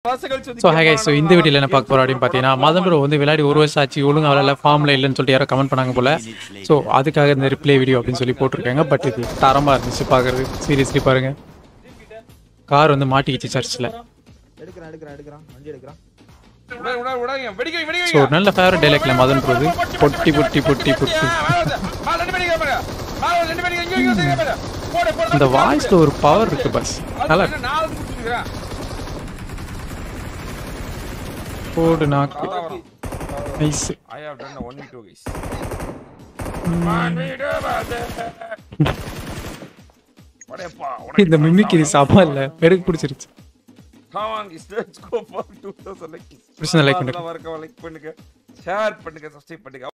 So ஹே so இந்த வீடியோவில் என்ன பார்க்க போகிறோம் அப்படின்னு பார்த்தீங்கன்னா மதன் ப்ரோ வந்து விளையாடி ஒரு வருஷம் ஆச்சு ஒழுங்கு விளையாட ஃபார்மில் இல்லைன்னு சொல்லிட்டு யாரோ கமெண்ட் பண்ணாங்க போல ஸோ அதுக்காக இந்த ரிப்ளை வீடியோ அப்படின்னு சொல்லி போட்டிருக்காங்க பட் இது தரமாக இருந்துச்சு பார்க்குறது சீரியஸ்லி பாருங்க கார் வந்து மாட்டிக்கிச்சு சர்ச்சில் எடுக்கிறான் எடுக்கிறான் எடுக்கிறான் வண்டி எடுக்கிறான் விடாதீங்க, விடாதீங்க, விடாதீங்க. வெடிக்க, வெடிக்க, ஸோ ஒரு நல்ல ஃபேவரட் டைலாக்ல மதன் ப்ரோது பொட்டி பொட்டி பொட்டி பொட்டி மேல வந்து, மேல ரெண்டு பேரும் இங்க பாருங்க. மேல ரெண்டு பேரும் இங்க, இங்க, இங்க பாருங்க. போடு, போடு, இந்த போடு. வாய்ஸில் ஒரு பவர் இருக்கு பஸ் நல்லா என்ன நாலு முடிச்சிருக்கிறேன். போடு நாக்கு அதான் வரும். Nice I have done a 1v2 guys. 1v2 பாத்து. போடேப்பா, உனக்கு இந்த மிமிக்கிரி சபா இல்லை பெருக்கு பிடிச்சிருச்சு Come on guys, let's go for 2000 likes. பிடிச்சதை like பண்ணுங்க. அதெல்லாம் மறக்காம like பண்ணுங்க ஷேர் பண்ணுங்க சப்ஸ்கிரைப் பண்ணுங்க